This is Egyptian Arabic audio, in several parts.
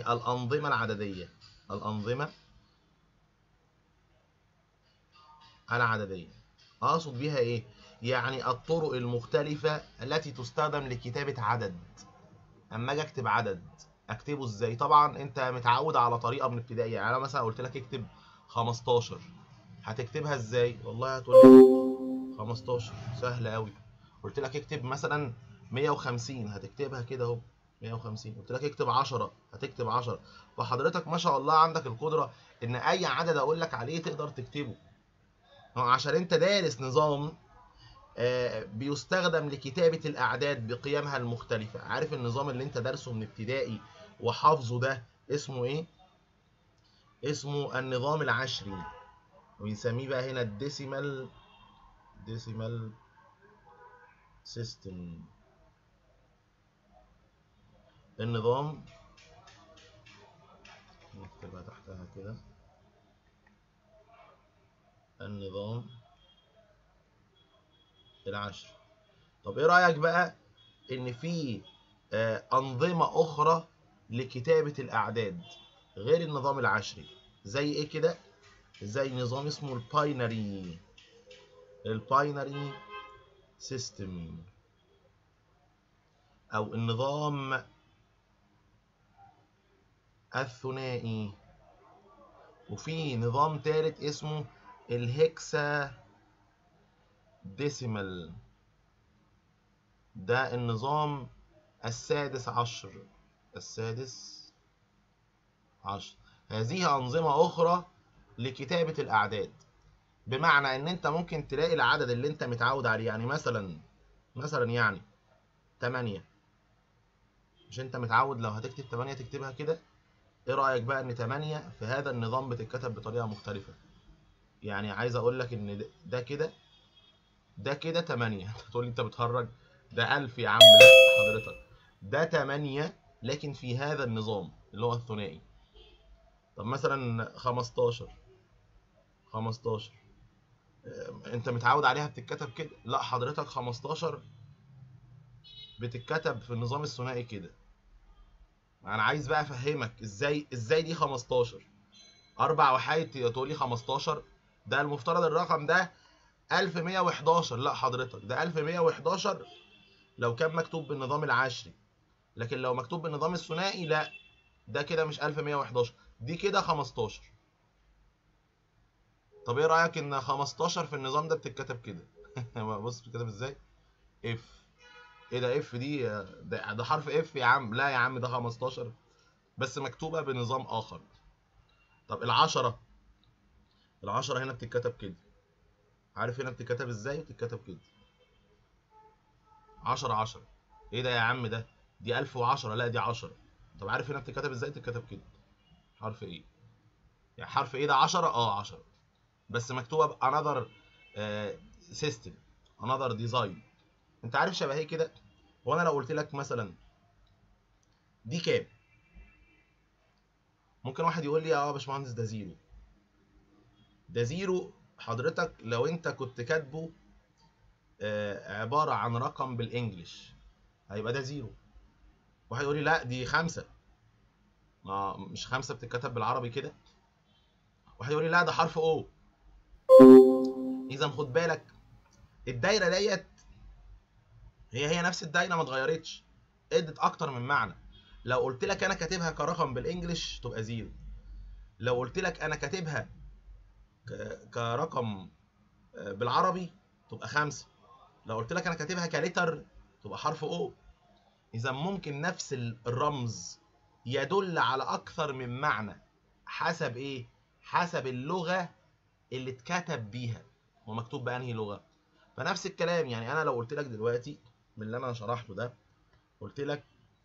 يعني الأنظمة العددية الأنظمة العددية أقصد بيها إيه؟ يعني الطرق المختلفة التي تستخدم لكتابة عدد أما أجي أكتب عدد أكتبه إزاي؟ طبعا أنت متعود على طريقة من ابتدائي يعني أنا مثلا قلت لك اكتب 15 هتكتبها إزاي؟ والله هتقول لي 15 سهلة أوي قلت لك اكتب مثلا 150 هتكتبها كده اهو 150 قلت لك اكتب 10 هتكتب 10 فحضرتك ما شاء الله عندك القدره ان اي عدد اقول لك عليه تقدر تكتبه عشان انت دارس نظام آه، بيستخدم لكتابة الأعداد بقيمها المختلفة عارف النظام اللي انت دارسه من ابتدائي وحافظه ده اسمه ايه؟ اسمه النظام العشري وبنسميه بقى هنا الديسيمال ديسيمال سيستم النظام نكتبها تحتها كده النظام العشري طب ايه رأيك بقى ان في آه، أنظمة أخرى لكتابة الأعداد غير النظام العشري زي ايه كده زي نظام اسمه الباينري الباينري سيستم او النظام الثنائي وفي نظام تالت اسمه الهكسا ديسيمال ده النظام السادس عشر السادس عشر هذه أنظمة أخرى لكتابة الأعداد بمعنى إن أنت ممكن تلاقي العدد اللي أنت متعود عليه يعني مثلا مثلا يعني 8 مش أنت متعود لو هتكتب 8 تكتبها كده إيه رأيك بقى إن 8 في هذا النظام بتتكتب بطريقة مختلفة يعني عايز أقول لك إن ده- ده كده ده كده 8 انت تقول لي انت بتهرج ده 1000 يا عم لا حضرتك ده 8 لكن في هذا النظام اللي هو الثنائي طب مثلا 15 15 اه، انت متعود عليها بتتكتب كده لا حضرتك 15 بتتكتب في النظام الثنائي كده انا عايز بقى افهمك ازاي ازاي دي 15 اربع وحايد تقول لي 15 ده المفترض الرقم ده 1111 لا حضرتك ده 1111 لو كان مكتوب بالنظام العشري لكن لو مكتوب بالنظام الثنائي لا ده كده مش 1111 دي كده 15 طب ايه رأيك ان 15 في النظام ده بتتكتب كده بص بتتكتب ازاي اف ايه ده اف دي ده, ده حرف اف يا عم لا يا عم ده 15 بس مكتوبة بنظام اخر طب العشرة العشرة هنا بتتكتب كده عارف هنا بتتكتب ازاي بتتكتب كده 10 10 ايه ده يا عم ده دي 1010 لا دي 10 طب عارف هنا بتتكتب ازاي بتتكتب كده حرف ايه يعني حرف ايه ده 10 اه 10 بس مكتوبه ب another سيستم another ديزاين انت عارف شبه ايه كده هو انا لو قلت لك مثلا دي كام ممكن واحد يقول لي اه يا باشمهندس ده زيرو ده زيرو حضرتك لو انت كنت كاتبه آه، عبارة عن رقم بالانجلش هيبقى ده زيرو واحد يقول لي لا دي خمسة ما مش خمسة بتتكتب بالعربي كده واحد يقول لي لا ده حرف او اذا خد بالك الدايرة ديت هي هي نفس الدايرة ما اتغيرتش ادت اكتر من معنى لو قلت لك انا كاتبها كرقم بالانجلش تبقى زيرو لو قلت لك انا كاتبها ك- كرقم آه، بالعربي تبقى خمسة لو قلت لك انا كاتبها كليتر تبقى حرف او اذا ممكن نفس ال- الرمز يدل على اكثر من معنى حسب ايه حسب اللغة اللي اتكتب بيها هو مكتوب بأنهي لغة فنفس الكلام يعني انا لو قلت لك دلوقتي من اللي انا شرحته ده قلت لك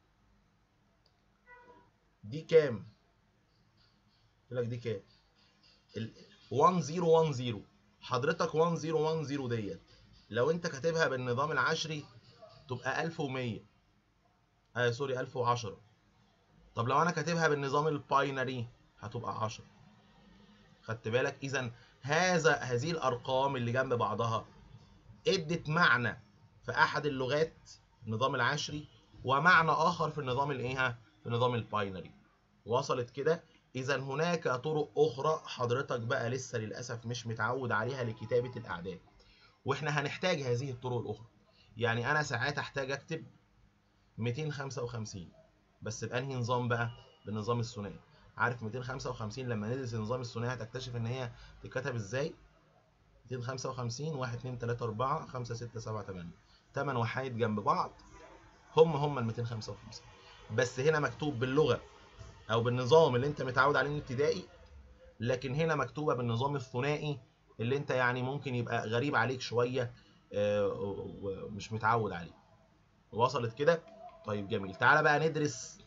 دي كام قلت لك دي كام ال 1010 حضرتك 1010 ديت لو انت كاتبها بالنظام العشري تبقى 1100 آه سوري 1010 طب لو انا كاتبها بالنظام الباينري هتبقى 10 خدت بالك اذا هذا هذه الارقام اللي جنب بعضها ادت معنى في احد اللغات النظام العشري ومعنى اخر في النظام الايه في النظام الباينري وصلت كده اذا هناك طرق اخرى حضرتك بقى لسه للاسف مش متعود عليها لكتابه الاعداد واحنا هنحتاج هذه الطرق الاخرى يعني انا ساعات احتاج اكتب 255 بس بانهي نظام بقى بالنظام الثنائي عارف 255 لما ندرس النظام الثنائي هتكتشف ان هي تتكتب ازاي 255 1 2 3 4 5 6 7 8 8 وحايد جنب بعض هم هم ال 255 بس هنا مكتوب باللغه او بالنظام اللي انت متعود عليه من ابتدائي لكن هنا مكتوبه بالنظام الثنائي اللي انت يعني ممكن يبقى غريب عليك شويه آه، ومش متعود عليه وصلت كده طيب جميل تعالى بقى ندرس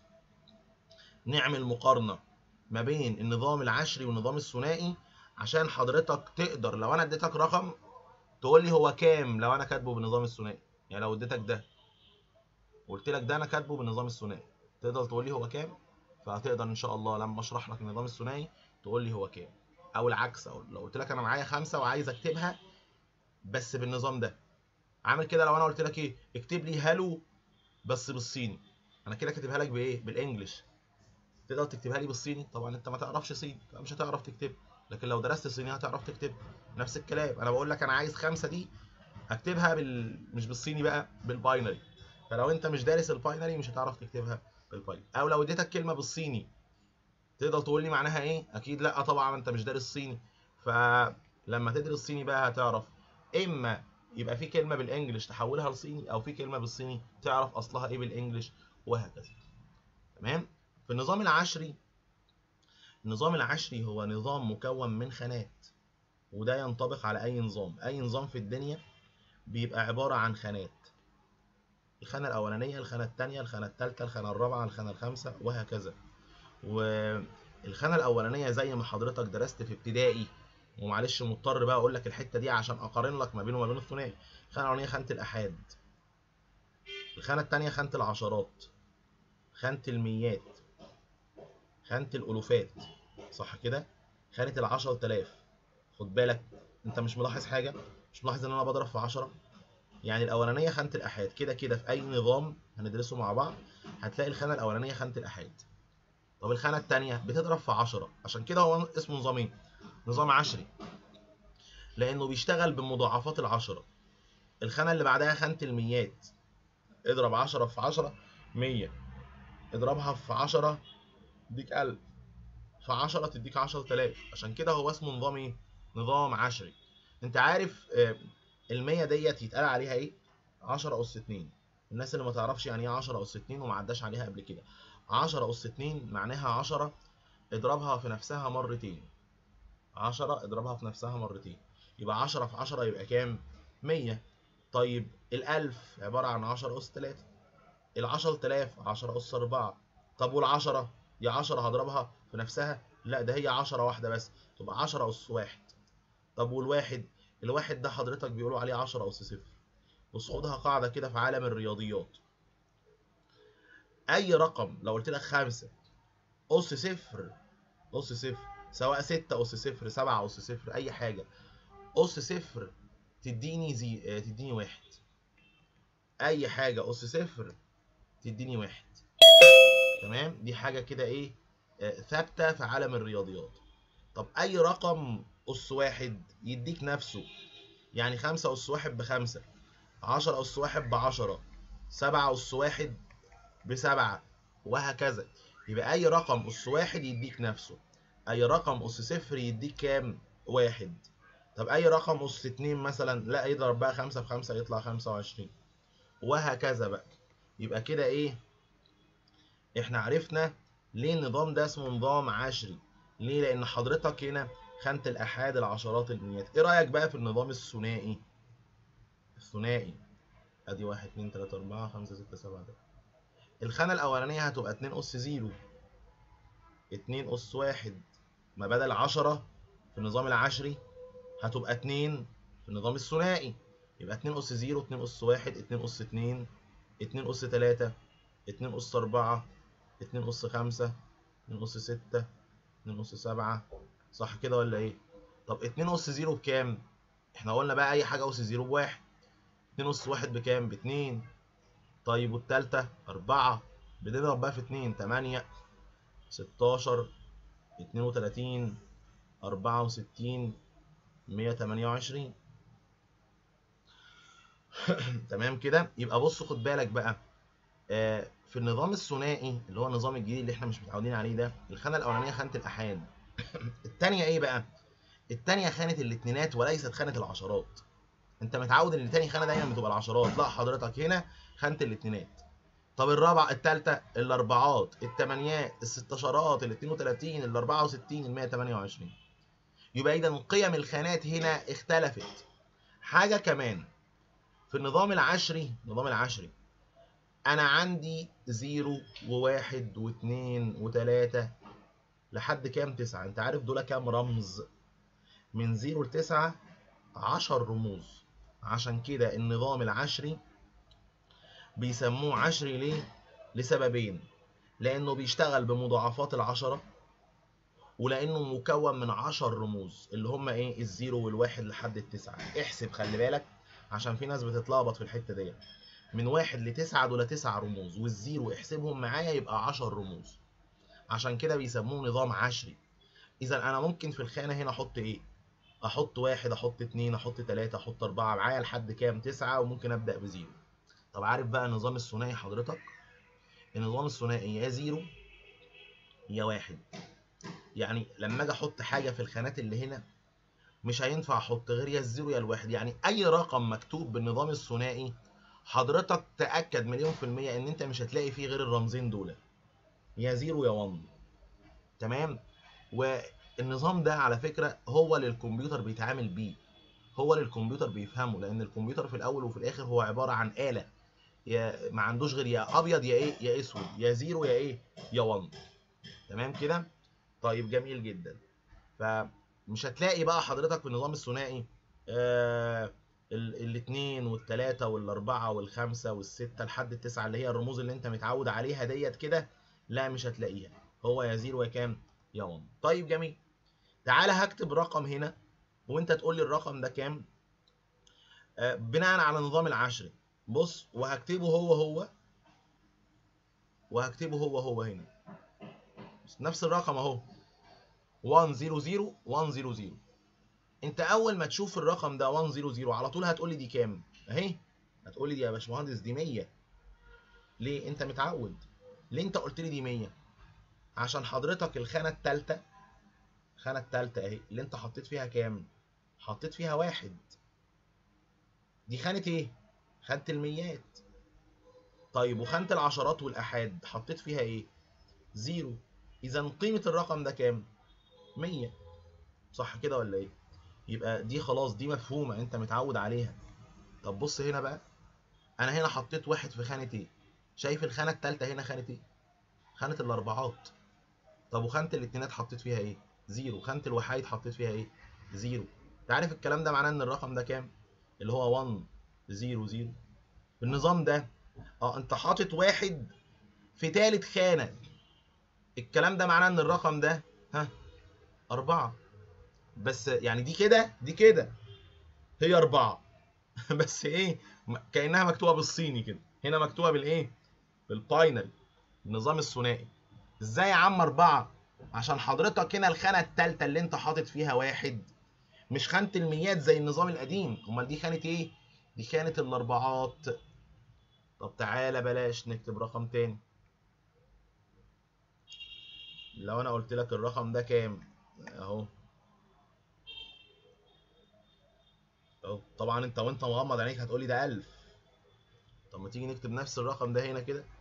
نعمل مقارنه ما بين النظام العشري والنظام الثنائي عشان حضرتك تقدر لو انا اديتك رقم تقول لي هو كام لو انا كاتبه بالنظام الثنائي يعني لو اديتك ده قلت لك ده انا كاتبه بالنظام الثنائي تقدر تقول لي هو كام فهتقدر ان شاء الله لما اشرح لك النظام الثنائي تقول لي هو كام او العكس او لو قلت لك انا معايا خمسة وعايز اكتبها بس بالنظام ده عامل كده لو انا قلت لك ايه اكتب لي هالو بس بالصيني انا كده كاتبها لك بايه بالانجلش تقدر تكتبها لي بالصيني طبعا انت ما تعرفش صيني فمش هتعرف تكتب لكن لو درست صيني هتعرف تكتب نفس الكلام انا بقول لك انا عايز خمسة دي اكتبها بال مش بالصيني بقى بالباينري فلو انت مش دارس الباينري مش هتعرف تكتبها بالباينري او لو اديتك كلمه بالصيني تقدر تقول لي معناها ايه اكيد لا طبعا انت مش دارس صيني فلما تدرس صيني بقى هتعرف اما يبقى في كلمه بالانجلش تحولها لصيني او في كلمه بالصيني تعرف اصلها ايه بالانجلش وهكذا تمام في النظام العشري النظام العشري هو نظام مكون من خانات وده ينطبق على اي نظام اي نظام في الدنيا بيبقى عباره عن خانات الخانه الاولانيه الخانه الثانيه الخانه الثالثه الخانه الرابعه الخانه الخامسه وهكذا والخانه الاولانيه زي ما حضرتك درست في ابتدائي ومعلش مضطر بقى اقول لك الحته دي عشان اقارن لك ما بينه وما بين الثنائي الخانه الاولانيه خانه الاحاد الخانه الثانيه خانه العشرات خانه الميات خانه الالوفات صح كده خانه العشرة آلاف خد بالك انت مش ملاحظ حاجه مش ملاحظ ان انا بضرب في 10 يعني الاولانيه خانه الاحاد كده كده في اي نظام هندرسه مع بعض هتلاقي الخانه الاولانيه خانه الاحاد طب الخانه الثانيه بتضرب في 10 عشان كده هو اسمه نظام ايه نظام عشري لانه بيشتغل بمضاعفات العشرة الخانه اللي بعدها خانه الميات اضرب 10 في 10 100 اضربها في 10 تديك 1000 في 10 تديك 10000 عشان كده هو اسمه نظام ايه نظام عشري انت عارف ال 100 ديت يتقال عليها ايه 10 اس 2 الناس اللي ما تعرفش يعني ايه 10 اس 2 وما عداش عليها قبل كده 10 اس 2 معناها 10 اضربها في نفسها مرتين 10 اضربها في نفسها مرتين يبقى 10 في 10 يبقى كام 100 طيب الألف عبارة عن 10 أس 3 ال 10000 10 أس 4 طب وال 10 يا 10 هضربها في نفسها لا ده هي 10 واحدة بس تبقى 10 أس 1 طب والواحد الواحد ده حضرتك بيقولوا عليه 10 أس 0 بص خدها قاعدة كده في عالم الرياضيات أي رقم لو قلت لك 5 أس 0 أس 0 سواء 6 أس 0 7 أس 0 أي حاجة أس 0 تديني زي تديني واحد أي حاجة أس 0 تديني واحد تمام دي حاجة كده إيه ثابتة في عالم الرياضيات طب أي رقم أس واحد يديك نفسه يعني خمسة أس واحد بخمسة عشرة أس واحد بعشرة سبعة أس واحد بسبعة وهكذا يبقى أي رقم أس واحد يديك نفسه أي رقم أس صفر يديك كام؟ واحد طب أي رقم أس اتنين مثلا لا يضرب بقى خمسة في خمسة يطلع خمسة وعشرين وهكذا بقى يبقى كده إيه؟ إحنا عرفنا ليه النظام ده اسمه نظام عشري ليه؟ لأن حضرتك هنا خانة الآحاد العشرات المئات إيه رأيك بقى في النظام الثنائي؟ الثنائي ادي واحد اتنين تلاتة أربعة خمسة ستة سبعة ده الخانة الأولانية هتبقى اتنين أس زيرو اتنين أس واحد ما بدل عشرة في النظام العشري هتبقى اتنين في النظام الثنائي يبقى اتنين أس زيرو اتنين أس واحد اتنين أس اتنين اتنين أس تلاتة اتنين أس أربعة اتنين أس خمسة اتنين أس ستة اتنين أس سبعة صح كده ولا إيه؟ طب اتنين أس زيرو بكام؟ احنا قلنا بقى أي حاجة أس زيرو بواحد اتنين أس واحد بكام؟ باتنين طيب والتالتة أربعة بنضرب بقى في اتنين تمانية 16 32 64 128 تمام كده يبقى بص خد بالك بقى آه في النظام الثنائي اللي هو النظام الجديد اللي احنا مش متعودين عليه ده الخانه الاولانيه خانه الاحاد الثانيه ايه بقى الثانيه خانه الاثنينات وليست خانه العشرات انت متعود ان تاني خانه دايما بتبقى العشرات لا حضرتك هنا خانه الاثنينات طب الرابعه الثالثه الاربعات الثمانيات الستاشرات ال 32 ال 64 ال 128 يبقى اذا قيم الخانات هنا اختلفت حاجه كمان في النظام العشري النظام العشري انا عندي زيرو وواحد واثنين وثلاثة لحد كام تسعة انت عارف دول كام رمز من زيرو لتسعة عشر رموز عشان كده النظام العشري بيسموه عشري ليه لسببين لانه بيشتغل بمضاعفات العشرة ولانه مكون من عشر رموز اللي هم ايه الزيرو والواحد لحد التسعة احسب خلي بالك عشان في ناس بتتلخبط في الحتة ديت من واحد لتسعة دول تسع رموز والزيرو احسبهم معايا يبقى عشر رموز عشان كده بيسموه نظام عشري اذا انا ممكن في الخانة هنا احط ايه احط واحد احط اتنين احط تلاتة احط اربعة معايا لحد كام تسعة وممكن ابدأ بزيرو طب عارف بقى النظام الثنائي حضرتك النظام الثنائي يا زيرو يا واحد يعني لما اجي احط حاجة في الخانات اللي هنا مش هينفع احط غير يا الزيرو يا الواحد يعني اي رقم مكتوب بالنظام الثنائي حضرتك تأكد مليون في المية ان انت مش هتلاقي فيه غير الرمزين دول يا زيرو يا 1 تمام والنظام ده على فكرة هو اللي الكمبيوتر بيتعامل بيه هو اللي الكمبيوتر بيفهمه لان الكمبيوتر في الاول وفي الاخر هو عبارة عن آلة يا ما عندوش غير يا ابيض يا ايه يا اسود يا زيرو يا ايه يا 1 تمام كده طيب جميل جدا فمش هتلاقي بقى حضرتك في النظام الثنائي آه الاثنين والثلاثة والأربعة والخمسة والستة لحد التسعة اللي هي الرموز اللي أنت متعود عليها ديت كده لا مش هتلاقيها هو يا زيرو يا كام؟ يا 1 طيب جميل تعالى هكتب رقم هنا وأنت تقول لي الرقم ده كام؟ آه بناء على النظام العشري بص وهكتبه هو هو وهكتبه هو هو هنا نفس الرقم أهو 1 0 0 1 0 0 انت اول ما تشوف الرقم ده 100 على طول هتقول لي دي كام اهي هتقول لي دي يا باشمهندس دي 100 ليه انت متعود ليه انت قلت لي دي 100 عشان حضرتك الخانه الثالثه الخانه الثالثه اهي اللي انت حطيت فيها كام حطيت فيها واحد دي خانه ايه خانه الميات طيب وخانه العشرات والاحاد حطيت فيها ايه زيرو اذا قيمه الرقم ده كام 100 صح كده ولا ايه يبقى دي خلاص دي مفهومه انت متعود عليها طب بص هنا بقى انا هنا حطيت واحد في خانه ايه شايف الخانه الثالثه هنا خانه ايه خانه الاربعات طب وخانه الاثنينات حطيت فيها ايه زيرو خانه الوحيد حطيت فيها ايه زيرو انت عارف الكلام ده معناه ان الرقم ده كام اللي هو 1 0 0 النظام ده اه انت حاطط واحد في ثالث خانه الكلام ده معناه ان الرقم ده ها أربعة بس يعني دي كده دي كده هي أربعة بس إيه كأنها مكتوبة بالصيني كده هنا مكتوبة بالإيه؟ بالباينري النظام الثنائي إزاي يا عم أربعة؟ عشان حضرتك هنا الخانة التالتة اللي أنت حاطط فيها واحد مش خانة الميات زي النظام القديم أمال دي خانة إيه؟ دي خانة الأربعات طب تعالى بلاش نكتب رقم تاني لو أنا قلت لك الرقم ده كام؟ اهو اهو طبعا انت وانت مغمض عينيك هتقولي ده 1000 طب ما تيجي نكتب نفس الرقم ده هنا كده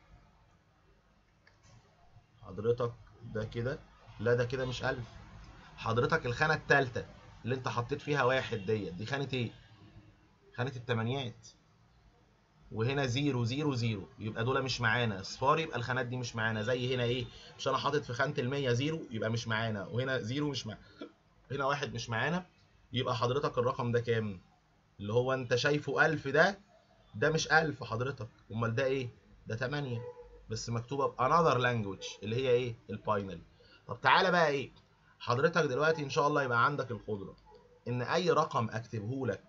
حضرتك ده كده لا ده كده مش 1000 حضرتك الخانة التالتة اللي انت حطيت فيها واحد ديت دي خانة ايه؟ خانة التمانيات وهنا زيرو زيرو زيرو يبقى دول مش معانا اصفار يبقى الخانات دي مش معانا زي هنا ايه مش انا حاطط في خانه ال100 زيرو يبقى مش معانا وهنا زيرو مش معانا هنا واحد مش معانا يبقى حضرتك الرقم ده كام اللي هو انت شايفه 1000 ده ده مش 1000 حضرتك امال ده ايه ده 8 بس مكتوبه بانذر لانجوج اللي هي ايه الباينري طب تعالى بقى ايه حضرتك دلوقتي ان شاء الله يبقى عندك القدره ان اي رقم اكتبه لك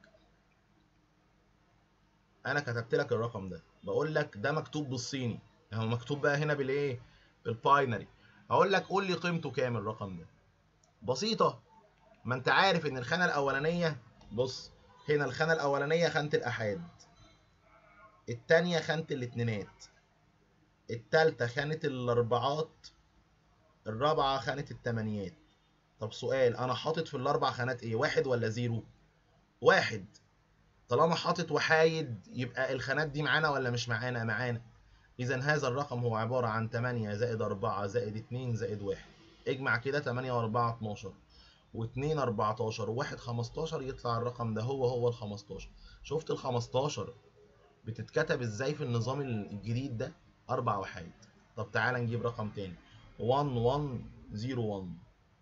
انا كتبت لك الرقم ده بقول لك ده مكتوب بالصيني هو مكتوب بقى هنا بالايه بالباينري اقول لك قول لي قيمته كام الرقم ده بسيطه ما انت عارف ان الخانه الاولانيه بص هنا الخانه الاولانيه خانه الاحاد التانية خانه الاتنينات التالتة خانه الاربعات الرابعه خانه التمانيات طب سؤال انا حاطط في الاربع خانات ايه واحد ولا زيرو واحد طالما حاطط وحايد يبقى الخانات دي معانا ولا مش معانا معانا اذا هذا الرقم هو عباره عن 8 زائد 4 زائد 2 زائد 1 اجمع كده 8 و4 12 و2 14 و1 15 يطلع الرقم ده هو هو ال 15 شفت ال 15 بتتكتب ازاي في النظام الجديد ده اربع وحايد طب تعالى نجيب رقم تاني 1 1 0 1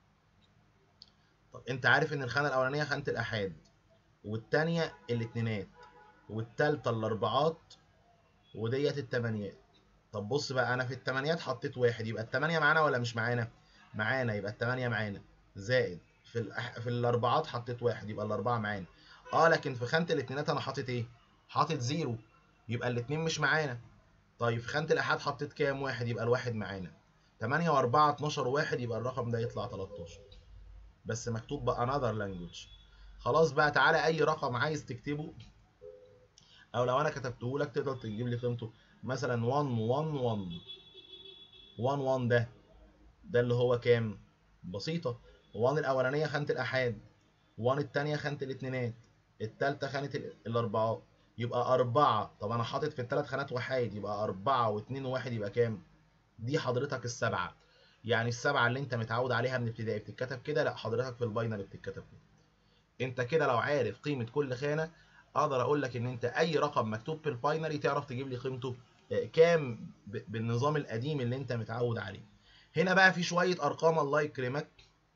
طب انت عارف ان الخانه الاولانيه خانه الاحاد والتانية الاتنينات والتالتة الاربعات وديت التمانيات طب بص بقى انا في التمانيات حطيت واحد يبقى التمانية معانا ولا مش معانا معانا يبقى التمانية معانا زائد في الأح... في الاربعات حطيت واحد يبقى الاربعة معانا اه لكن في خانة الاتنينات انا حاطط ايه حاطط زيرو يبقى الاتنين مش معانا طيب في خانة الاحاد حطيت كام واحد يبقى الواحد معانا 8 و4 12 وواحد يبقى الرقم ده يطلع 13 بس مكتوب بقى another language خلاص بقى تعالى اي رقم عايز تكتبه او لو انا كتبته لك تقدر تجيب لي قيمته مثلا 1 1 1 1 1 ده ده اللي هو كام بسيطه 1 الاولانيه خانه الاحاد 1 الثانيه خانه الاثنينات الثالثه خانه الاربعات يبقى أربعة طب أنا حاطط في الثلاث خانات وحايد يبقى أربعة واتنين وواحد يبقى كام؟ دي حضرتك السبعة يعني السبعة اللي أنت متعود عليها من ابتدائي بتتكتب كده لا حضرتك في الباينري بتتكتب كده أنت كده لو عارف قيمة كل خانة أقدر أقول لك إن أنت أي رقم مكتوب في الباينري تعرف تجيب لي قيمته كام بالنظام القديم اللي أنت متعود عليه هنا بقى في شوية أرقام الله يكرمك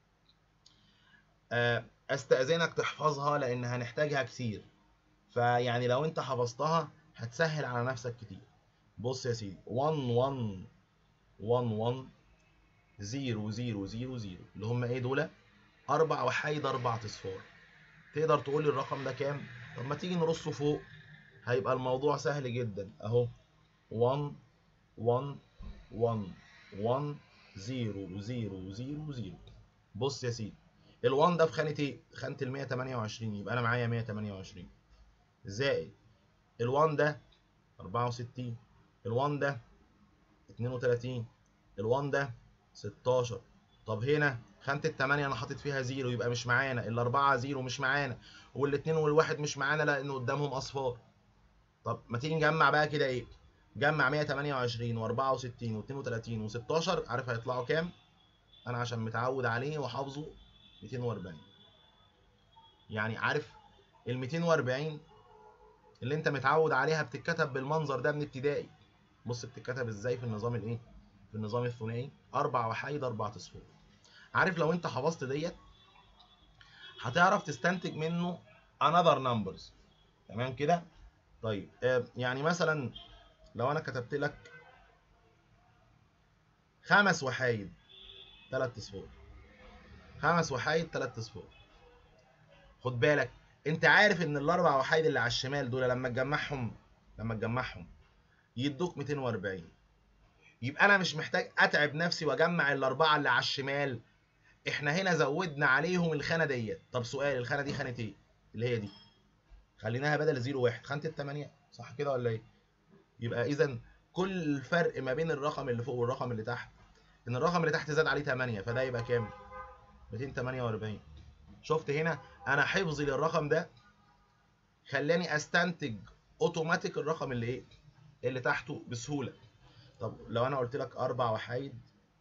أستأذنك تحفظها لأن هنحتاجها كتير فيعني لو انت حفظتها هتسهل على نفسك كتير بص يا سيدي 1 1 1 1 0 0 0 0 اللي هم ايه دول اربع وحايد اربع اصفار تقدر تقول لي الرقم ده كام طب ما تيجي نرصه فوق هيبقى الموضوع سهل جدا اهو 1 1 1 1 0 0 0 0 بص يا سيدي ال1 ده في خانه ايه خانه ال 128 يبقى انا معايا 128 زائد ال1 ده 64 ال1 ده 32 ال1 ده 16 طب هنا خانة التمانية أنا حاطط فيها زيرو يبقى مش معانا الأربعة زيرو مش معانا والاتنين والواحد مش معانا لأن قدامهم أصفار طب ما تيجي نجمع بقى كده إيه؟ جمع 128 و64 و32 و16 عارف هيطلعوا كام؟ أنا عشان متعود عليه وحافظه 240 يعني عارف ال 240 اللي انت متعود عليها بتتكتب بالمنظر ده من ابتدائي بص بتتكتب ازاي في النظام الايه في النظام الثنائي اربع وحيد اربع اصفار عارف لو انت حفظت ديت هتعرف تستنتج منه another numbers تمام كده طيب آه يعني مثلا لو انا كتبت لك خمس وحايد ثلاث اصفار خمس وحايد ثلاث اصفار خد بالك انت عارف ان الاربع وحايد اللي على الشمال دول لما تجمعهم لما تجمعهم يدوك 240 يبقى انا مش محتاج اتعب نفسي واجمع الاربعه اللي على الشمال احنا هنا زودنا عليهم الخانه ديت طب سؤال الخانه دي خانه ايه اللي هي دي خليناها بدل 0 1 خانه الثمانيه صح كده ولا ايه يبقى اذا كل الفرق ما بين الرقم اللي فوق والرقم اللي تحت ان الرقم اللي تحت زاد عليه 8 فده يبقى كام 248 شفت هنا انا حفظي للرقم ده خلاني استنتج اوتوماتيك الرقم اللي ايه اللي تحته بسهوله طب لو انا قلت لك اربع وحايد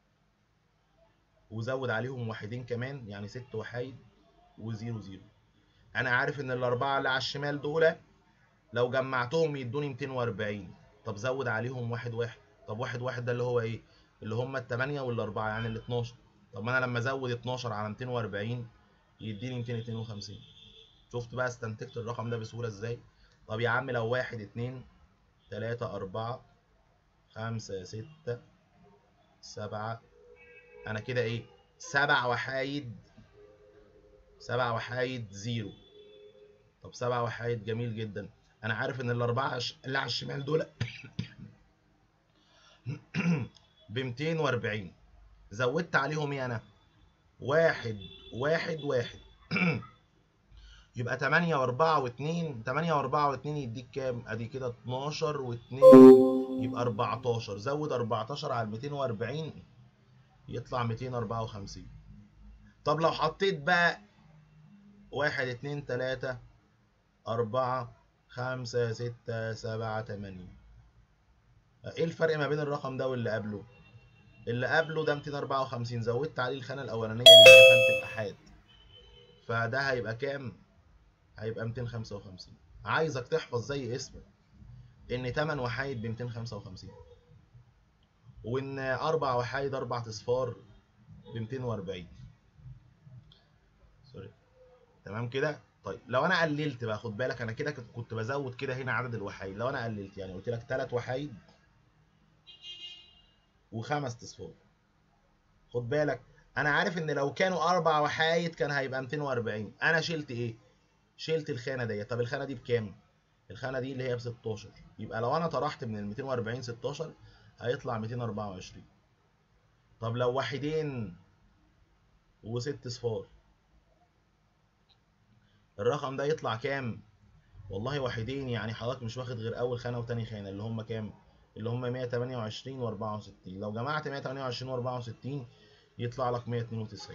وزود عليهم واحدين كمان يعني ست وحايد وزيرو زيرو انا عارف ان الاربعه اللي على الشمال دول لو جمعتهم يدوني 240 طب زود عليهم واحد واحد طب واحد واحد ده اللي هو ايه اللي هم الثمانية والاربعة يعني ال 12 طب ما انا لما ازود 12 على 240 يديني 252 شفت بقى استنتجت الرقم ده بسهولة ازاي طب يا عم لو واحد اتنين تلاتة أربعة خمسة ستة سبعة أنا كده إيه سبع وحايد سبع وحايد زيرو طب سبع وحايد جميل جدا أنا عارف إن الأربعة اللي على الشمال دول ب 240 زودت عليهم ايه انا واحد واحد واحد يبقى 8 و4 و2 8 و4 و2 يديك كام؟ ادي كده 12 و2 يبقى 14 زود 14 على 240 يطلع 254 طب لو حطيت بقى 1 2 3 4 5 6 7 8 ايه الفرق ما بين الرقم ده واللي قبله؟ اللي قبله ده 254 زودت عليه الخانة الأولانية دي اللي هي خانة الآحاد فده هيبقى كام؟ هيبقى 255 عايزك تحفظ زي اسمك ان 8 وحايد ب 255 وان 4 وحايد 4 اصفار ب 240 سوري تمام كده طيب لو انا قللت بقى خد بالك انا كده كنت بزود كده هنا عدد الوحايد لو انا قللت يعني قلت لك 3 وحايد وخمس اصفار خد بالك انا عارف ان لو كانوا اربع وحايد كان هيبقى 240 انا شلت ايه شلت الخانه ديت طب الخانه دي بكام الخانه دي اللي هي ب 16 يبقى لو انا طرحت من ال 240 16 هيطلع 224 طب لو واحدين وست صفار الرقم ده يطلع كام والله واحدين يعني حضرتك مش واخد غير اول خانه وتاني خانه اللي هم كام اللي هم 128 و64 لو جمعت 128 و64 يطلع لك 192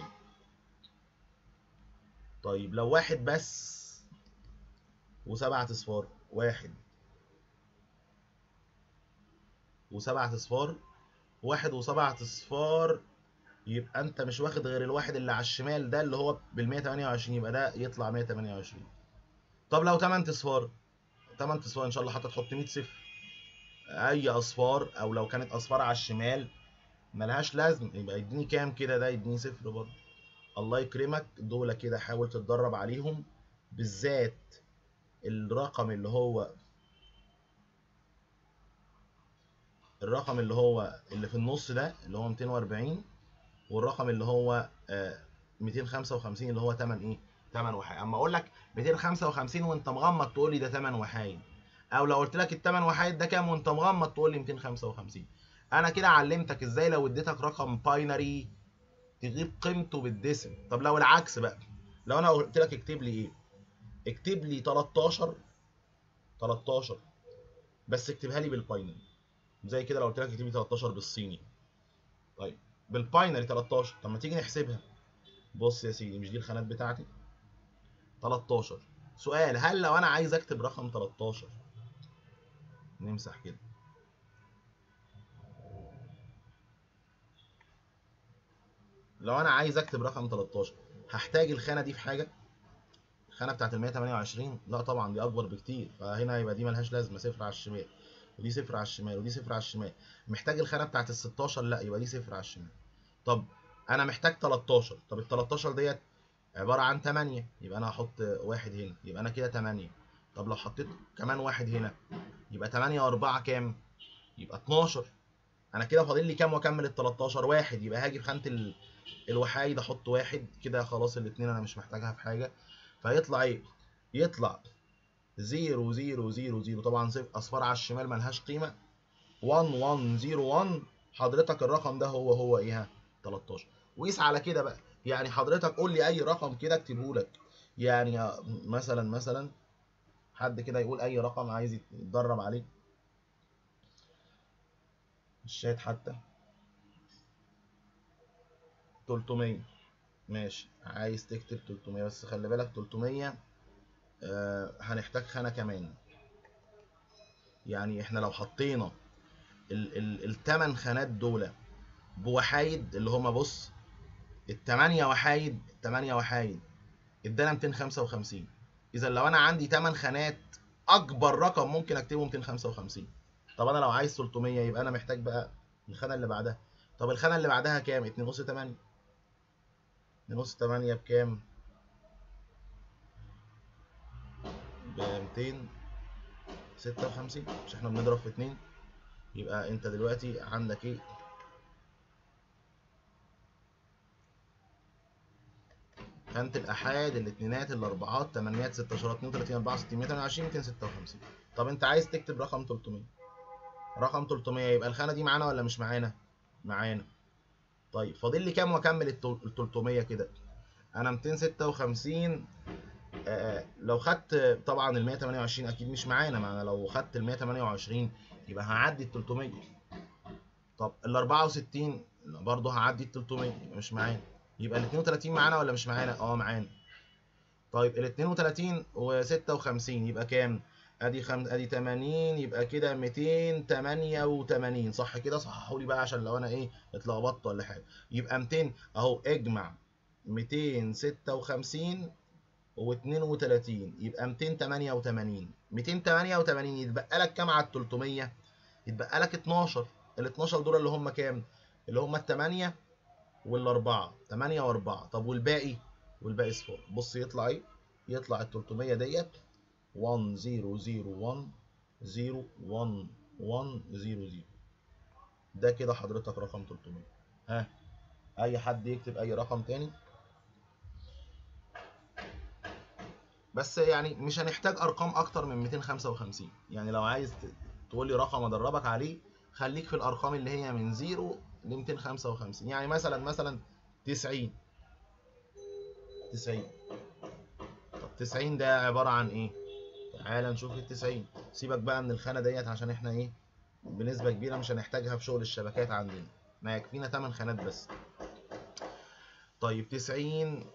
طيب لو واحد بس وسبعة اصفار واحد وسبعة اصفار واحد وسبعة اصفار يبقى انت مش واخد غير الواحد اللي على الشمال ده اللي هو بال 128 يبقى ده يطلع 128 طب لو 8 اصفار 8 اصفار ان شاء الله حتى تحط 100 صفر اي اصفار او لو كانت اصفار على الشمال ملهاش لازم يبقى يديني كام كده ده يديني صفر برضه الله يكرمك دول كده حاول تتدرب عليهم بالذات الرقم اللي هو الرقم اللي هو اللي في النص ده اللي هو 240 والرقم اللي هو آه 255 اللي هو 8 ايه 8 وحايد اما اقول لك 255 وانت مغمض تقول لي ده 8 وحايد او لو قلت لك الثمن وحايد ده كام وانت مغمض تقول لي 255 انا كده علمتك ازاي لو اديتك رقم باينري تجيب قيمته بالديسم طب لو العكس بقى لو انا قلت لك اكتب لي ايه اكتب لي 13 13 بس اكتبها لي بالباينري زي كده لو قلت لك اكتب لي 13 بالصيني طيب بالباينري 13 طب ما تيجي نحسبها بص يا سيدي مش دي الخانات بتاعتي 13 سؤال هل لو انا عايز اكتب رقم 13 نمسح كده لو انا عايز اكتب رقم 13 هحتاج الخانه دي في حاجه الخانه بتاعت ال 128 لا طبعا دي اكبر بكتير فهنا يبقى دي ملهاش لازمه صفر على الشمال ودي صفر على الشمال ودي صفر على الشمال محتاج الخانه بتاعت ال 16 لا يبقى دي صفر على الشمال طب انا محتاج 13 طب ال 13 ديت عباره عن 8 يبقى انا هحط واحد هنا يبقى انا كده 8 طب لو حطيت كمان واحد هنا يبقى 8 و4 كام يبقى 12 انا كده فاضل لي كام واكمل ال 13 واحد يبقى هاجي في خانه ال... الوحايد احط واحد كده خلاص الاثنين انا مش محتاجها في حاجه فيطلع ايه يطلع 0 0 0 0 طبعا صفر اصفار على الشمال ملهاش قيمه 1 1 0 1 حضرتك الرقم ده هو هو ايه 13 وقيس على كده بقى يعني حضرتك قول لي اي رقم كده اكتبه لك يعني مثلا مثلا حد كده يقول اي رقم عايز يتدرب عليه الشات حتى 300 ماشي عايز تكتب 300 بس خلي بالك 300 آه هنحتاج خانة كمان يعني احنا لو حطينا ال ال التمن خانات دول بوحايد اللي هما بص التمانية وحايد التمانية وحايد ادانا 255 اذا لو انا عندي 8 خانات اكبر رقم ممكن اكتبه 255 طب انا لو عايز 300 يبقى انا محتاج بقى الخانه اللي بعدها طب الخانه اللي بعدها كام 2 نص 8 2 نص 8 بكام ب 256 مش احنا بنضرب في 2 يبقى انت دلوقتي عندك ايه خانة الأحاد الاتنينات الأربعات تمانيات ستاشرات اتنين وتلاتين أربعة وستين مية تمانية وعشرين ميتين ستة وخمسين طب أنت عايز تكتب رقم تلتمية رقم تلتمية يبقى الخانة دي معانا ولا مش معانا؟ معانا طيب فاضل لي كام واكمل ال 300 كده انا 256 آه لو خدت طبعا ال 128 اكيد مش معانا ما انا لو خدت ال 128 يبقى هعدي ال 300 طب ال 64 برضه هعدي ال 300 يبقى مش معانا يبقى ال 32 معانا ولا مش معانا اه معانا طيب ال 32 و 56 يبقى كام ادي خم... ادي 80 يبقى كده 288 صح كده صححوا لي بقى عشان لو انا ايه اتلخبطت ولا حاجه يبقى 200 اهو اجمع 256 و32 يبقى 288 288 يتبقى لك كام على ال 300 يتبقى لك 12 ال 12 دول اللي هم كام اللي هم الثمانية والأربعة 8 و4 طب والباقي والباقي صفار بص يطلع ايه يطلع ال 300 ديت 1 0 0 1 0 1 1 0 0 ده كده حضرتك رقم 300 ها اي حد يكتب اي رقم تاني بس يعني مش هنحتاج ارقام اكتر من 255 يعني لو عايز تقول لي رقم ادربك عليه خليك في الارقام اللي هي من 0 ل 255 يعني مثلا مثلا 90 90 طب 90 ده عباره عن ايه تعال نشوف ال 90 سيبك بقى من الخانه ديت عشان احنا ايه بنسبه كبيره مش هنحتاجها في شغل الشبكات عندنا ما يكفينا 8 خانات بس طيب 90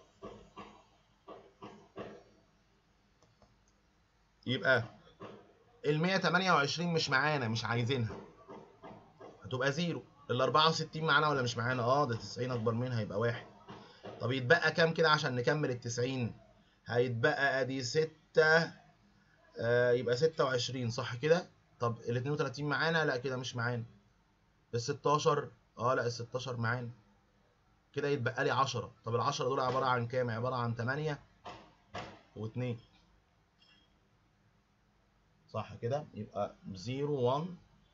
يبقى ال 128 مش معانا مش عايزينها هتبقى زيرو ال 64 معانا ولا مش معانا اه ده 90 اكبر منها يبقى واحد طب يتبقى كام كده عشان نكمل ال 90 هيتبقى ادي 6 آه يبقى 26 صح كده طب ال 32 معانا لا كده مش معانا ال 16 اه لا ال 16 معانا كده يتبقى لي 10 طب ال 10 دول عباره عن كام عباره عن 8 و2 صح كده يبقى 0 1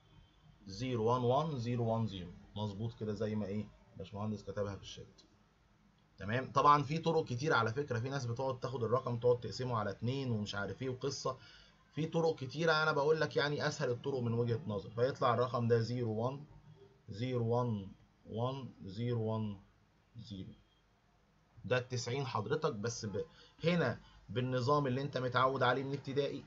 0 1 1 0 1 0 مظبوط كده زي ما ايه باشمهندس كتبها في الشات تمام طبعا في طرق كتير على فكره في ناس بتقعد تاخد الرقم تقعد تقسمه على اتنين ومش عارف ايه وقصه في طرق كتيره انا بقول لك يعني اسهل الطرق من وجهه نظر فيطلع الرقم ده 0 1 0 1 1 0 1 0 ده ال 90 حضرتك بس ب... هنا بالنظام اللي انت متعود عليه من ابتدائي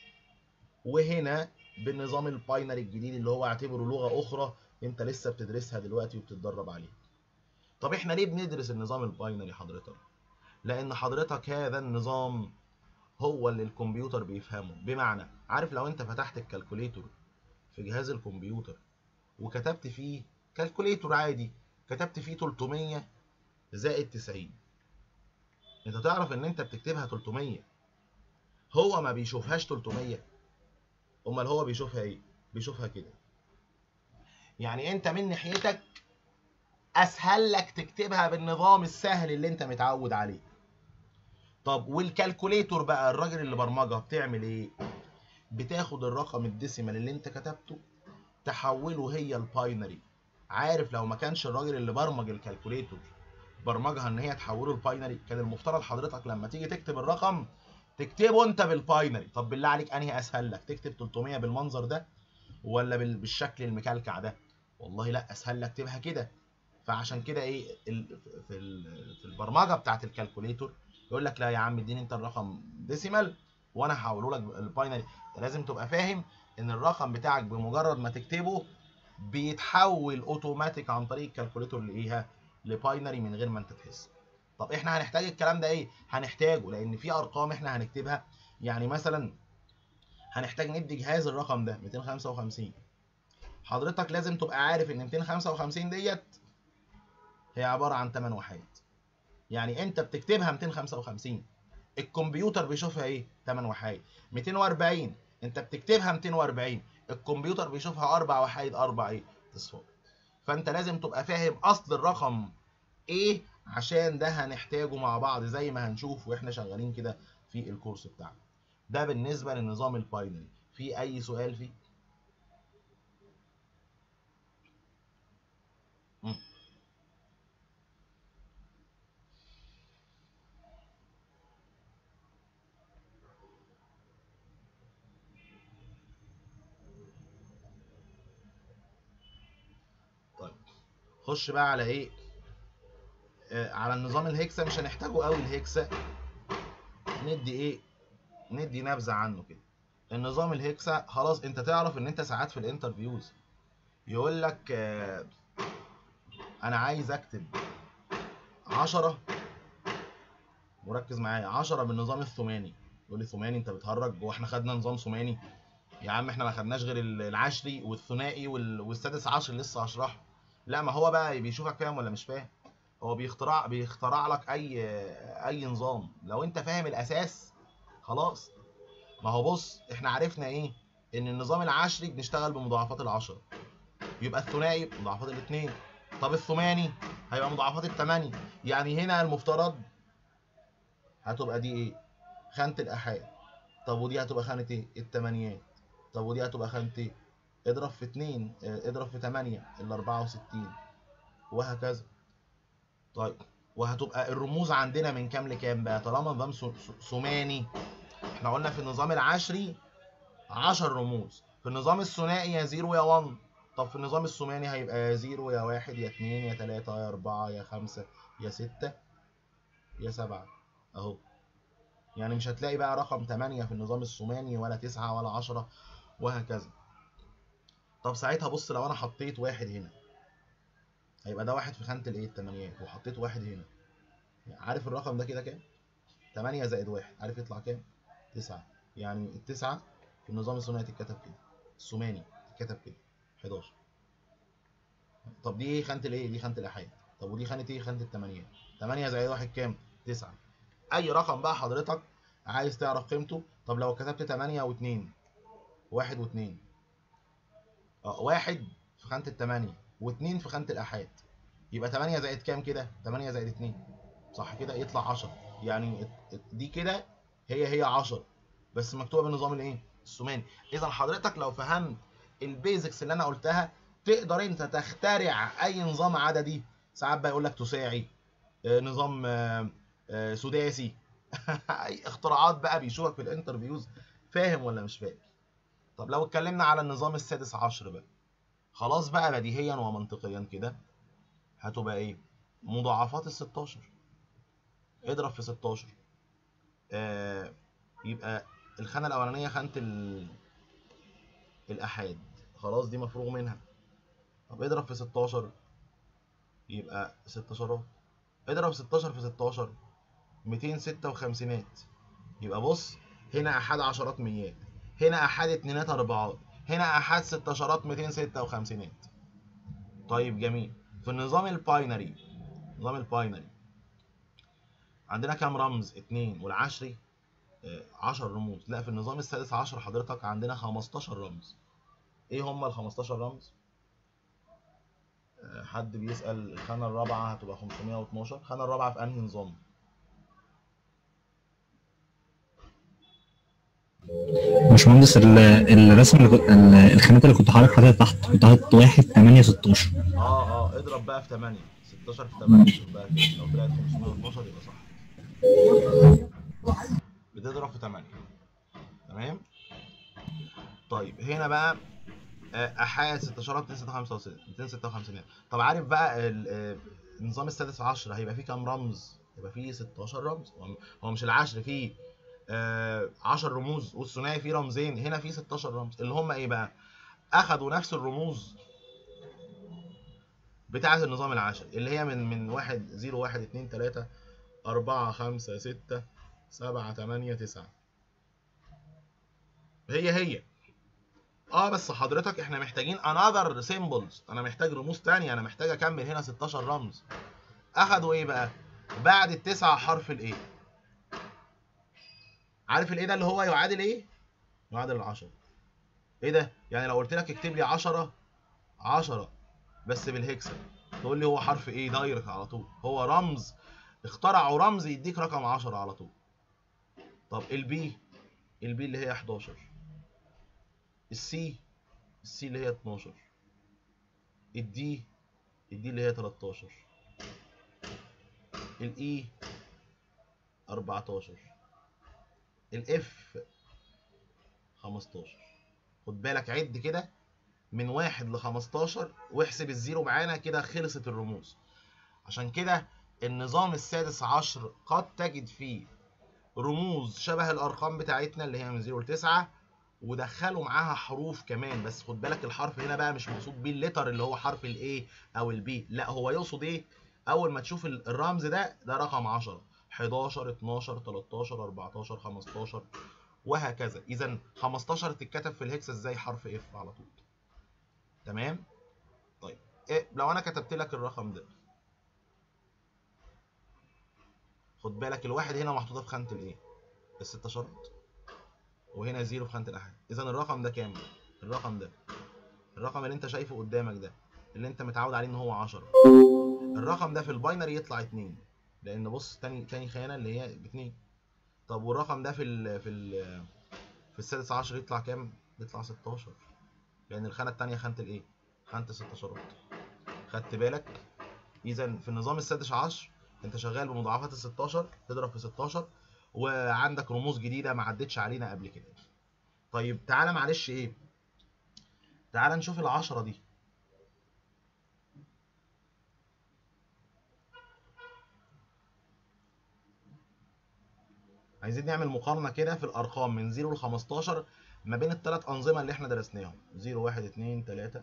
وهنا بالنظام الباينري الجديد اللي هو اعتبره لغه اخرى انت لسه بتدرسها دلوقتي وبتتدرب عليها طب احنا ليه بندرس النظام الباينري حضرتك لان حضرتك هذا النظام هو اللي الكمبيوتر بيفهمه بمعنى عارف لو انت فتحت الكالكوليتور في جهاز الكمبيوتر وكتبت فيه كالكوليتور عادي كتبت فيه 300 زائد 90 انت تعرف ان انت بتكتبها 300 هو ما بيشوفهاش 300 امال هو بيشوفها ايه بيشوفها كده يعني انت من ناحيتك اسهل لك تكتبها بالنظام السهل اللي انت متعود عليه طب والكالكوليتور بقى الراجل اللي برمجها بتعمل ايه بتاخد الرقم الديسيمال اللي انت كتبته تحوله هي الباينري عارف لو ما كانش الراجل اللي برمج الكالكوليتور برمجها ان هي تحوله الباينري كان المفترض حضرتك لما تيجي تكتب الرقم تكتبه انت بالباينري طب بالله عليك انهي اسهل لك تكتب 300 بالمنظر ده ولا بالشكل المكلكع ده والله لا اسهل لك تكتبها كده فعشان كده ايه ال في ال في البرمجه بتاعت الكالكوليتور يقول لك لا يا عم اديني انت الرقم ديسيمال وانا هحوله لك الباينري لازم تبقى فاهم ان الرقم بتاعك بمجرد ما تكتبه بيتحول اوتوماتيك عن طريق الكالكوليتور لايه لباينري من غير ما انت تحس طب احنا هنحتاج الكلام ده ايه هنحتاجه لان في ارقام احنا هنكتبها يعني مثلا هنحتاج ندي جهاز الرقم ده 255 حضرتك لازم تبقى عارف ان 255 ديت هي عباره عن 8 وحيد يعني انت بتكتبها 255 الكمبيوتر بيشوفها ايه 8 وحيد 240 انت بتكتبها 240 الكمبيوتر بيشوفها اربع وحيد اربع ايه اصفار فانت لازم تبقى فاهم اصل الرقم ايه عشان ده هنحتاجه مع بعض زي ما هنشوف واحنا شغالين كده في الكورس بتاعنا ده بالنسبه للنظام الباينري في اي سؤال فيه مم. طيب خش بقى على ايه آه، على النظام الهكسا مش هنحتاجه قوي الهكسا ندي ايه ندي نبذه عنه كده النظام الهكسا خلاص انت تعرف ان انت ساعات في الانترفيوز يقول لك آه، انا عايز اكتب 10 وركز معايا 10 بالنظام الثماني يقول لي ثماني انت بتهرج هو احنا خدنا نظام ثماني يا عم احنا ما خدناش غير ال- العشري والثنائي وال- والسادس عشر اللي لسه هشرحه لا ما هو بقى بيشوفك فاهم ولا مش فاهم هو بيخترع بيخترع لك اي اي نظام لو انت فاهم الاساس خلاص ما هو بص احنا عرفنا ايه ان النظام العشري بنشتغل بمضاعفات العشرة يبقى الثنائي مضاعفات الاثنين طب الثماني هيبقى مضاعفات الثمانية يعني هنا المفترض هتبقى دي ايه خانة الآحاد طب ودي هتبقى خانة ايه التمانيات طب ودي هتبقى خانة ايه اضرب في اتنين اه، اضرب في تمانية ال 64 وهكذا طيب وهتبقى الرموز عندنا من كام لكام بقى طالما نظام ث- ث- ثماني احنا قلنا في النظام العشري 10 رموز في النظام الثنائي يا 0 يا 1 طب في النظام الثماني هيبقى يا 0 يا 1 يا 2 يا 3 يا 4 يا 5 يا 6 يا 7 اهو يعني مش هتلاقي بقى رقم 8 في النظام الثماني ولا 9 ولا 10 وهكذا طب ساعتها بص لو انا حطيت واحد هنا هيبقى ده واحد في خانة الايه التمانيات وحطيت واحد هنا عارف الرقم ده كده كام 8 زائد واحد عارف يطلع كام 9 يعني التسعة في النظام الثنائي تتكتب كده الثماني تتكتب كده 11 طب دي ايه خانة الايه دي خانة الاحاد طب ودي خانة ايه خانة التمانيات 8 زائد واحد كام 9 اي رقم بقى حضرتك عايز تعرف قيمته طب لو كتبت 8 و2 واحد و2 اه واحد في خانة التمانية و2 في خانة الآحاد يبقى 8 زائد كام كده 8 زائد 2 صح كده يطلع 10 يعني ات- ات- دي كده هي هي 10 بس مكتوبة بالنظام الايه الثماني اذا حضرتك لو فهمت البيزكس اللي انا قلتها تقدر انت تخترع اي نظام عددي ساعات بقى يقول لك تساعي آه، نظام آه، آه، سداسي اي اختراعات بقى بيشوفك في الانترفيوز فاهم ولا مش فاهم طب لو اتكلمنا على النظام السادس عشر بقى خلاص بقى بديهيا ومنطقيا كده هتبقى ايه مضاعفات ال 16 اضرب في 16 آه يبقى الخانه الاولانيه خانه ال... الاحاد خلاص دي مفروغ منها طب اضرب في 16 يبقى 16 اضرب 16 في 16 256 يبقى بص هنا احاد عشرات ميات هنا احاد اتنينات اربعات هنا احاد ستاشرات 256 طيب جميل في النظام الباينري نظام الباينري عندنا كام رمز اتنين والعشري آه، عشر رموز لا في النظام السادس عشر حضرتك عندنا 15 رمز ايه هم ال 15 رمز آه، حد بيسأل الخانة الرابعة هتبقى 512 الخانة الرابعة في انهي نظام باشمهندس ال- الرسم اللي كنت ال- الخانات اللي كنت حاطط حاططها تحت كنت حاطط واحد تمانية ستاشر اه اه اضرب بقى في 8 16 في 8 شوف بقى كده لو طلعت 512 يبقى صح بتضرب في 8 تمام طيب هنا بقى آه، احاد 16 256 256 طب عارف بقى ال- آه، النظام السادس عشر هيبقى فيه كام رمز؟ هيبقى فيه 16 رمز هو- هو مش العشر فيه آه 10 رموز والثنائي فيه رمزين هنا فيه 16 رمز اللي هم ايه بقى؟ اخدوا نفس الرموز بتاعة النظام العشري اللي هي من من 1 0 1 2 3 4 5 6 7 8 9 هي هي اه بس حضرتك احنا محتاجين another symbols انا محتاج رموز تانية انا محتاج اكمل هنا 16 رمز اخدوا ايه بقى بعد التسعة حرف الايه عارف الايه ده اللي هو يعادل ايه يعادل العشرة ايه ده يعني لو قلت لك اكتب لي 10 10 بس بالهكسا تقول لي هو حرف ايه دايركت على طول هو رمز اخترعوا رمز يديك رقم 10 على طول طب البي البي اللي هي 11 السي السي اللي هي 12 الدي الدي اللي هي 13 الاي 14 الاف 15 خد بالك عد كده من واحد ل 15 واحسب الزيرو معانا كده خلصت الرموز عشان كده النظام السادس عشر قد تجد فيه رموز شبه الارقام بتاعتنا اللي هي من 0 ل 9 ودخلوا معاها حروف كمان بس خد بالك الحرف هنا بقى مش مقصود بيه اللتر اللي هو حرف الاي او البي لا هو يقصد ايه اول ما تشوف ال- الرمز ده ده رقم 10 11 12 13 14 15 وهكذا اذا 15 تتكتب في الهكس ازاي حرف اف على طول تمام طيب إيه لو انا كتبت لك الرقم ده خد بالك الواحد هنا محطوطه في خانه الايه الستة شرط وهنا زيرو في خانه الاحاد اذا الرقم ده كام الرقم ده الرقم اللي انت شايفه قدامك ده اللي انت متعود عليه ان هو 10 الرقم ده في الباينري يطلع 2 لان بص تاني تاني خانه اللي هي باتنين طب والرقم ده في ال في ال في السادس عشر يطلع كام يطلع 16 لان الخانه التانيه خانه الايه خانه ال 16 خدت بالك اذا في النظام السادس عشر انت شغال بمضاعفات ال 16 تضرب في 16 وعندك رموز جديده ما عدتش علينا قبل كده طيب تعالى معلش ايه تعالى نشوف العشرة دي عايزين نعمل مقارنة كده في الأرقام من 0 ل 15 ما بين الثلاث أنظمة اللي احنا درسناهم 0 1 2 3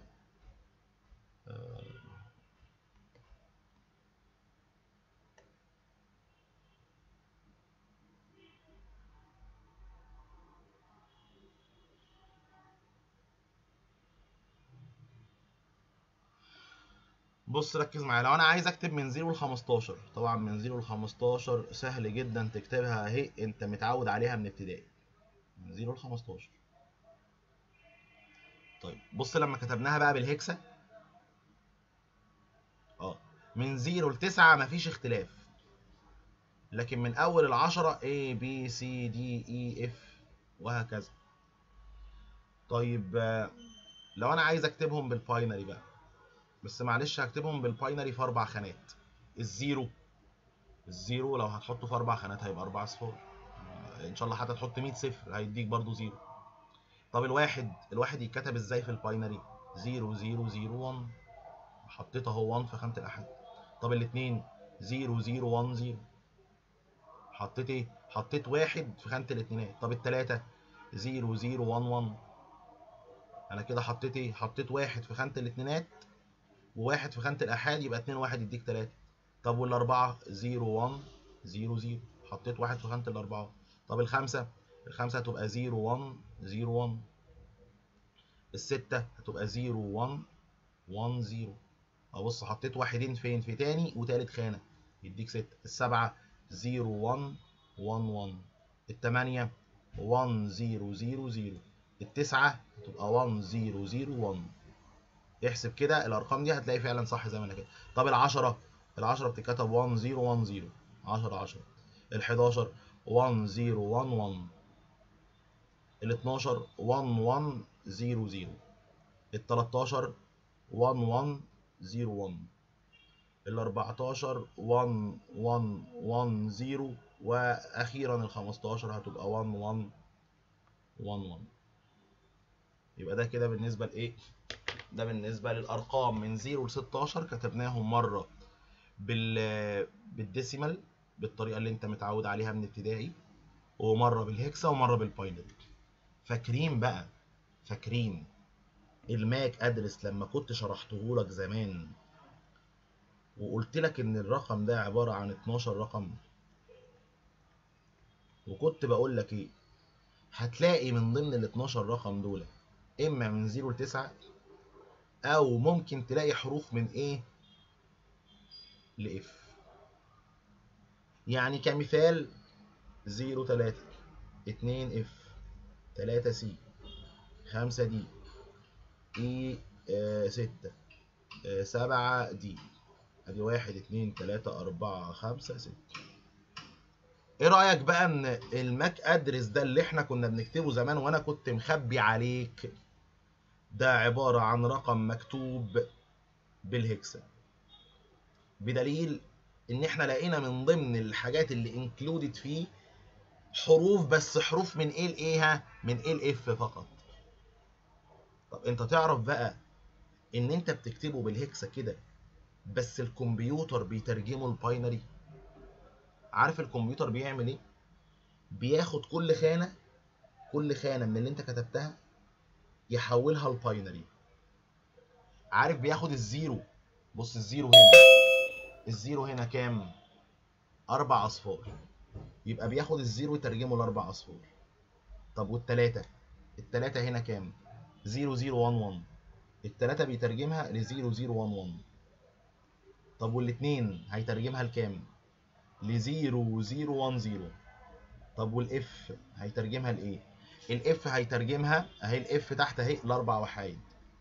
بص ركز معايا لو انا عايز اكتب من 0 ل 15 طبعا من 0 ل 15 سهل جدا تكتبها اهي انت متعود عليها من ابتدائي من 0 ل 15 طيب بص لما كتبناها بقى بالهكسة اه من 0 ل 9 مفيش اختلاف لكن من اول العشرة A B C D E F وهكذا طيب آه، لو انا عايز اكتبهم بالباينري بقى بس معلش هكتبهم بالباينري في اربع خانات الزيرو الزيرو لو هتحطه في اربع خانات هيبقى اربع صفار آه، ان شاء الله حتى تحط 100 صفر هيديك برضو زيرو طب الواحد الواحد يتكتب ازاي في الباينري 0 0 0 1 حطيت اهو 1 في خانه الاحد طب الاثنين 0 0 1 0 حطيت ايه حطيت واحد في خانه الاثنينات طب الثلاثه 0 0 1 1 انا كده حطيت ايه حطيت واحد في خانه الاثنينات وواحد في خانه الاحاد يبقى 2 1 يديك 3 طب والاربعه 0 1 0 0 حطيت واحد في خانه الاربعه طب الخمسه الخمسه هتبقى 0 1 0 1 السته هتبقى 0 1 1 0 ابص حطيت واحدين فين في تاني وتالت خانه يديك 6 السبعه 0 1 1 1 الثمانيه 1 0 0 0 التسعه هتبقى 1 0 0 1 احسب كده الارقام دي هتلاقي فعلا صح زي ما انا كده طب ال10 ال10 بتتكتب 1 0 1 0 10 10 ال11 1 0 1 1 ال12 1 1 0 0 ال13 1 1 0 1 ال14 1 1 1 0 واخيرا ال15 هتبقى 1 1 1 1 يبقى ده كده بالنسبه لايه ده بالنسبه للارقام من 0 ل 16 كتبناهم مره بال بالديسيمال بالطريقه اللي انت متعود عليها من ابتدائي ومره بالهكسا ومره بالباينري فاكرين بقى فاكرين الماك ادرس لما كنت شرحته لك زمان وقلت لك ان الرقم ده عباره عن 12 رقم وكنت بقول لك ايه هتلاقي من ضمن ال 12 رقم دول اما من 0 ل 9 او ممكن تلاقي حروف من ايه لاف يعني كمثال 0 3 2 اف 3 سي 5 دي اي 6 7 دي ادي 1 2 3 4 5 6 ايه رايك بقى ان الماك ادرس ده اللي احنا كنا بنكتبه زمان وانا كنت مخبي عليك ده عباره عن رقم مكتوب بالهكسا بدليل ان احنا لقينا من ضمن الحاجات اللي انكلودد فيه حروف بس حروف من ايه لايه من ايه لاف فقط طب انت تعرف بقى ان انت بتكتبه بالهكسا كده بس الكمبيوتر بيترجمه الباينري عارف الكمبيوتر بيعمل ايه بياخد كل خانه كل خانه من اللي انت كتبتها يحولها لباينري عارف بياخد الزيرو بص الزيرو هنا الزيرو هنا كام اربع اصفار يبقى بياخد الزيرو يترجمه لاربع اصفار طب والتلاته التلاته هنا كام 0011 التلاته بيترجمها ل 0011 طب والاتنين هيترجمها لكام ل 0010 طب والاف هيترجمها لايه الاف هيترجمها اهي الاف تحت اهي لاربع وحايد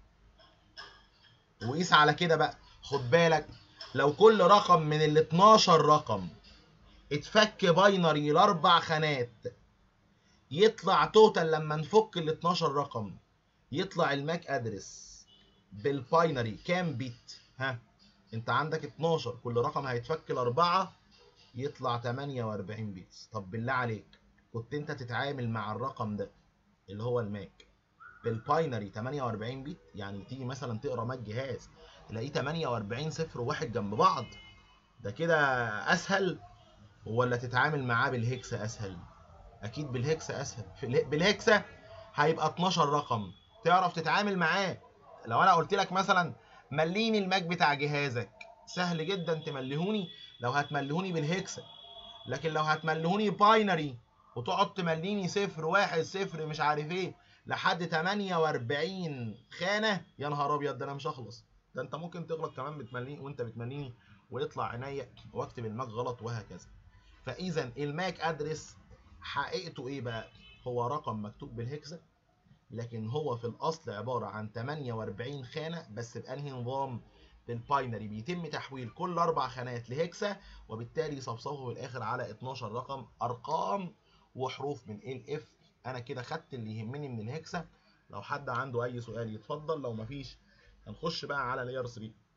وقيس على كده بقى خد بالك لو كل رقم من ال 12 رقم اتفك باينري لاربع خانات يطلع توتال لما نفك ال 12 رقم يطلع الماك ادرس بالباينري كام بيت ها انت عندك 12 كل رقم هيتفك لاربعه يطلع 48 بيتس طب بالله عليك كنت انت تتعامل مع الرقم ده اللي هو الماك بالباينري 48 بت يعني تيجي مثلا تقرا ماك جهاز تلاقيه 48 صفر وواحد جنب بعض ده كده اسهل ولا تتعامل معاه بالهكسا اسهل اكيد بالهكسا اسهل في اله- بالهكسا هيبقى 12 رقم تعرف تتعامل معاه لو انا قلت لك مثلا مليني الماك بتاع جهازك سهل جدا تمليهوني لو هتمليهوني بالهكسا لكن لو هتمليهوني باينري وتقعد تمليني صفر واحد صفر مش عارف ايه لحد 48 خانه يا نهار ابيض ده انا مش هخلص ده انت ممكن تغلط كمان بتمليني وانت بتمليني ويطلع عينيا واكتب الماك غلط وهكذا فاذا الماك ادرس حقيقته ايه بقى هو رقم مكتوب بالهكسا لكن هو في الاصل عباره عن 48 خانه بس بانهي نظام بالباينري بيتم تحويل كل اربع خانات لهكسا وبالتالي يصفصفوا في الاخر على 12 رقم ارقام وحروف من ال اف انا كده خدت اللي يهمني من الهكسا لو حد عنده اي سؤال يتفضل لو مفيش هنخش بقى على لاير 3